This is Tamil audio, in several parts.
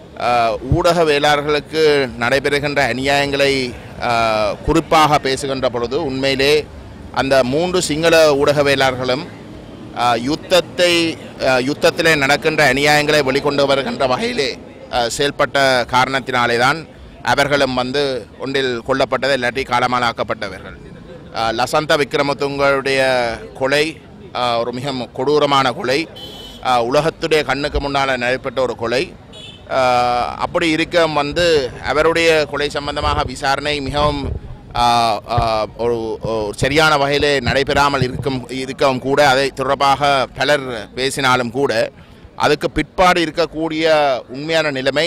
அஹ், ஊடகவியலாளர்களுக்கு நடைபெறுகின்ற அநியாயங்களை அஹ், குறிப்பாக பேசுகின்ற பொழுது உண்மையிலே அந்த மூன்று சிங்கள ஊடகவியலாளர்களும் அஹ், யுத்தத்தை அஹ், யுத்தத்திலே நடக்கின்ற அநியாயங்களை வெளிக்கொண்டு வருகின்ற வகையிலே அஹ், செயல்பட்ட காரணத்தினாலே தான் அவர்களும் வந்து ஒன்றில் கொல்லப்பட்டது இல்லாட்டி காலமானாக்கப்பட்டவர்கள் அஹ், லசந்த விக்ரமதுங்களுடைய கொலை அஹ், ஒரு மிக கொடூரமான கொலை அஹ், உலகத்துடைய கண்ணுக்கு முன்னால் நடைபெற்ற ஒரு கொலை அஹ், அப்படி இருக்க வந்து அவருடைய கொலை சம்பந்தமாக விசாரணை மிகவும் அஹ், அஹ், ஒரு ஒரு சரியான வகையிலே நடைபெறாமல் இருக்கும் இருக்கவும் கூட அதை தொடர்பாக பலர் பேசினாலும் கூட அதுக்கு பிற்பாடு இருக்கக்கூடிய உண்மையான நிலைமை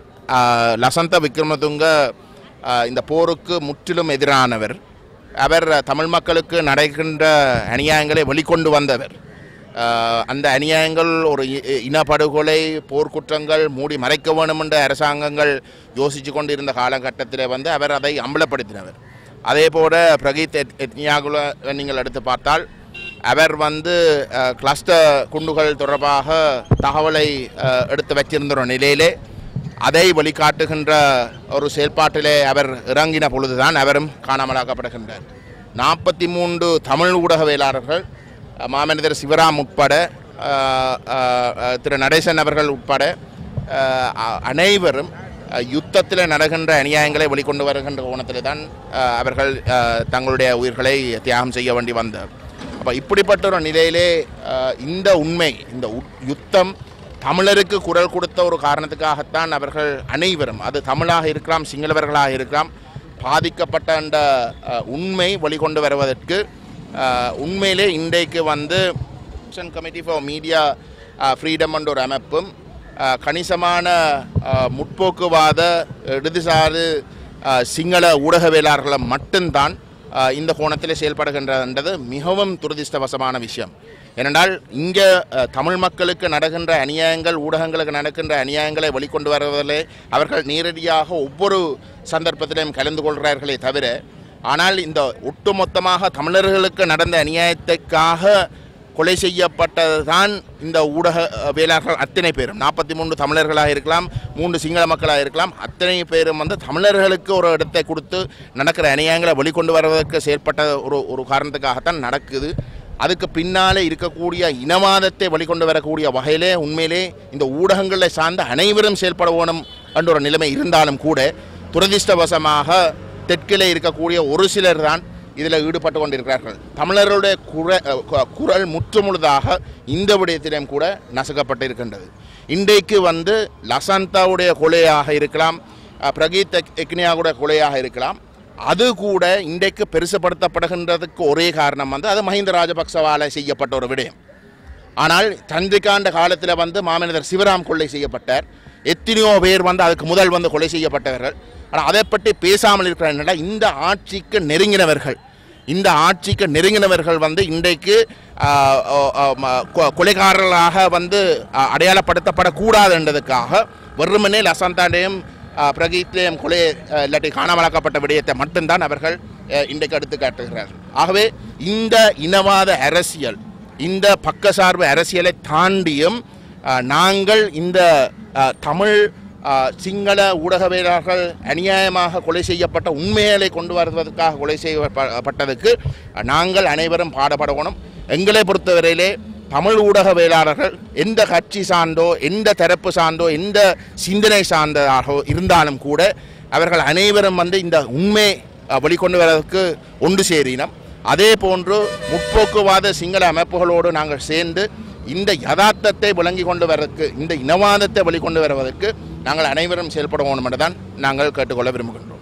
அஹ், லசந்த விக்ரமதுங்க அஹ், இந்த போருக்கு முற்றிலும் எதிரானவர் அவர் தமிழ் மக்களுக்கு நடக்கின்ற அநியாயங்களை வெளிக்கொண்டு வந்தவர் அஹ், அந்த அநியாயங்கள் ஒரு இ- இனப்படுகொலை போர்க்குற்றங்கள் மூடி மறைக்க வேணும் என்ற அரசாங்கங்கள் யோசித்து கொண்டிருந்த காலகட்டத்தில் வந்து அவர் அதை அம்பலப்படுத்தினவர் அதே போல பிரகீத் எட் எட்னியாகுல நீங்கள் எடுத்து பார்த்தால் அவர் வந்து அஹ், கிளஸ்டர் குண்டுகள் தொடர்பாக தகவலை அஹ், எடுத்து வச்சிருந்த ஒரு நிலையிலே அதை வழிகாட்டுகின்ற ஒரு செயல்பாட்டிலே அவர் இறங்கின பொழுதுதான் அவரும் காணாமலாக்கப்படுகின்றார் நாற்பத்தி மூன்று தமிழ் ஊடகவியலாளர்கள் அஹ், மாமனிதர் சிவராம் உட்பட அஹ், அஹ், அஹ், திரு நடேசன் அவர்கள் உட்பட அஹ், அ- அனைவரும் அஹ், யுத்தத்தில் நடக்கின்ற அநியாயங்களை வெளிக்கொண்டு வருகின்ற கோணத்தில் தான் அஹ், அவர்கள் அஹ், தங்களுடைய உயிர்களை தியாகம் செய்ய வேண்டி வந்தார் அப்போ இப்படிப்பட்ட ஒரு நிலையிலே அஹ், இந்த உண்மை இந்த உட்- யுத்தம் தமிழருக்கு குரல் கொடுத்த ஒரு காரணத்துக்காகத்தான் அவர்கள் அனைவரும் அது தமிழாக இருக்கலாம் சிங்களவர்களாக இருக்கலாம் பாதிக்கப்பட்ட அந்த அஹ், உண்மை வெளிக்கொண்டு வருவதற்கு அஹ், உண்மையிலே இன்றைக்கு வந்து கமிட்டி ஃபார் மீடியா ஃப்ரீடம் என்ற ஒரு அமைப்பும் அஹ், கணிசமான அஹ், முற்போக்குவாத இடதுசாரி அஹ், சிங்கள ஊடகவியலாளர்களை மட்டும்தான் அஹ், இந்த கோணத்தில் செயல்படுகின்றன்றது மிகவும் துரதிர்ஷ்டவசமான விஷயம் ஏனென்றால் இங்கே அஹ், தமிழ் மக்களுக்கு நடக்கின்ற அநியாயங்கள் ஊடகங்களுக்கு நடக்கின்ற அநியாயங்களை வெளிக்கொண்டு வருவதிலே அவர்கள் நேரடியாக ஒவ்வொரு சந்தர்ப்பத்திலும் கலந்து கொள்கிறார்களே தவிர ஆனால் இந்த ஒட்டுமொத்தமாக தமிழர்களுக்கு நடந்த அநியாயத்துக்காக கொலை செய்யப்பட்டதுதான் இந்த ஊடகவியலாளர்கள் அத்தனை பேரும் நாற்பத்தி மூன்று தமிழர்களாக இருக்கலாம் மூன்று சிங்கள மக்களாக இருக்கலாம் அத்தனை பேரும் வந்து தமிழர்களுக்கு ஒரு இடத்தை கொடுத்து நடக்கிற அநியாயங்களை வெளிக்கொண்டு வருவதற்கு செயல்பட்ட ஒரு ஒரு காரணத்துக்காகத்தான் நடக்குது அதுக்கு பின்னாலே இருக்கக்கூடிய இனவாதத்தை வெளிக்கொண்டு வரக்கூடிய வகையிலே உண்மையிலே இந்த ஊடகங்களை சார்ந்த அனைவரும் செயல்பட வேணும் என்ற ஒரு நிலைமை இருந்தாலும் கூட துரதிர்ஷ்டவசமாக தெற்கிலே இருக்கக்கூடிய ஒரு சிலர் தான் இதில் ஈடுபட்டு கொண்டிருக்கிறார்கள் தமிழர்களுடைய குர அஹ் கு- குரல் முற்றுமுழுதாக இந்த விடயத்திலும் கூட நசுக்கப்பட்டு இருக்கின்றது இன்றைக்கு வந்து லசந்தாவுடைய கொலையாக இருக்கலாம் அஹ் பிரகீத் எக்- எக்னியாவுடைய கொலையாக இருக்கலாம் அது கூட இன்றைக்கு பெருசுப்படுத்தப்படுகின்றதுக்கு ஒரே காரணம் வந்து அது மஹிந்த ராஜபக்சவால் செய்யப்பட்ட ஒரு விடயம் ஆனால் சந்திரிகாண்ட காலத்தில் வந்து மாமனிதர் சிவராம் கொலை செய்யப்பட்டார் எத்தனையோ பேர் வந்து அதுக்கு முதல் வந்து கொலை செய்யப்பட்டவர்கள் ஆனால் அதை பற்றி பேசாமல் இருக்கிற இந்த ஆட்சிக்கு நெருங்கினவர்கள் இந்த ஆட்சிக்கு நெருங்கினவர்கள் வந்து இன்றைக்கு ஆ, ஆ, ஆ, ம- கொ- கொலைகாரர்களாக வந்து ஆ, அடையாளப்படுத்தப்படக்கூடாது என்றதுக்காக வெறுமனே லசந்தாண்டையும் ஆ, பிரகீத்லேயும் கொலை ஆ, இல்லாட்டி காணாமலாக்கப்பட்ட விடயத்தை மட்டும்தான் அவர்கள் ஆ, இன்றைக்கு எடுத்து காட்டுகிறார்கள் ஆகவே இந்த இனவாத அரசியல் இந்த பக்கசார்பு அரசியலை தாண்டியும் அஹ், நாங்கள் இந்த அஹ், தமிழ் அஹ், சிங்கள ஊடகவியலாளர்கள் அநியாயமாக கொலை செய்யப்பட்ட உண்மைகளை கொண்டு வருவதற்காக கொலை செய்யப்பட்டதுக்கு அஹ், நாங்கள் அனைவரும் பாடுபடணும் எங்களை பொறுத்தவரையிலே தமிழ் ஊடகவியலாளர்கள் எந்த கட்சி சார்ந்தோ எந்த தரப்பு சார்ந்தோ எந்த சிந்தனை சார்ந்ததாக இருந்தாலும் கூட அவர்கள் அனைவரும் வந்து இந்த உண்மை அஹ், வெளிக்கொண்டு வருவதற்கு ஒன்று சேரினம் அதே போன்று முற்போக்குவாத சிங்கள அமைப்புகளோடு நாங்கள் சேர்ந்து இந்த யதார்த்தத்தை விளங்கி கொண்டு வருவதற்கு இந்த இனவாதத்தை வெளிக்கொண்டு வருவதற்கு நாங்கள் அனைவரும் செயல்பட வேண்டும் என்றுதான் நாங்கள் கேட்டுக்கொள்ள விரும்புகின்றோம்